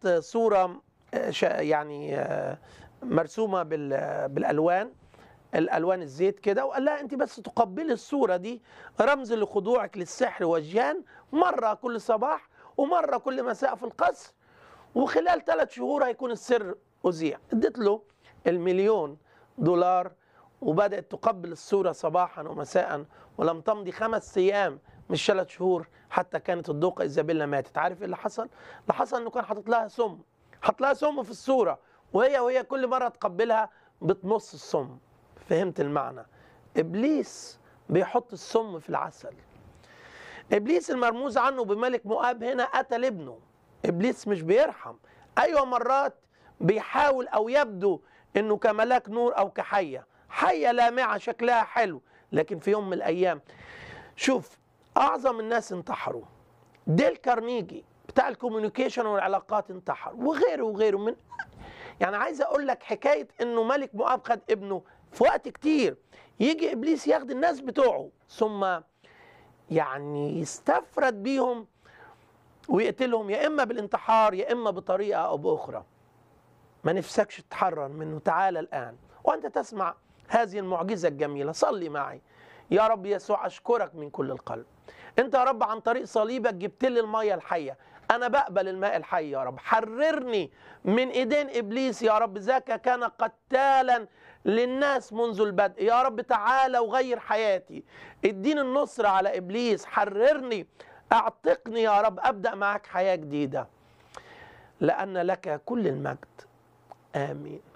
حط صوره آه، شا- يعني آه، مرسومه بال- بالالوان الالوان الزيت كده وقال لها انت بس تقبلي الصوره دي رمز لخضوعك للسحر والجان مره كل صباح ومره كل مساء في القصر وخلال ثلاث شهور هيكون السر اذيع اديت له المليون دولار وبدات تقبل الصوره صباحا ومساء ولم تمضي خمس ايام مش ثلاث شهور حتى كانت الدوقه ايزابيلا ماتت عارف ايه اللي حصل؟ اللي حصل انه كان حاطط لها سم حط لها سم في الصوره وهي وهي كل مره تقبلها بتمص السم فهمت المعنى ابليس بيحط السم في العسل ابليس المرموز عنه بملك مؤاب هنا قتل ابنه ابليس مش بيرحم ايوه مرات بيحاول او يبدو انه كملاك نور او كحيه حيه لامعه شكلها حلو لكن في يوم من الايام شوف اعظم الناس انتحروا ديل كارنيجي بتاع الكوميونيكيشن والعلاقات انتحر وغيره وغيره من يعني عايز اقول لك حكايه انه ملك مؤاب خد ابنه في وقت كتير يجي ابليس ياخد الناس بتوعه ثم يعني يستفرد بيهم ويقتلهم يا اما بالانتحار يا اما بطريقه او باخرى ما نفسكش تتحرر منه تعال الان وانت تسمع هذه المعجزه الجميله صلي معي يا رب يسوع اشكرك من كل القلب انت يا رب عن طريق صليبك جبت لي الميه الحيه انا بقبل الماء الحي يا رب حررني من ايدين ابليس يا رب ذاك كان قتالا للناس منذ البدء يا رب تعالى وغير حياتي اديني النصر على ابليس حررني اعتقني يا رب ابدا معك حياه جديده لان لك كل المجد امين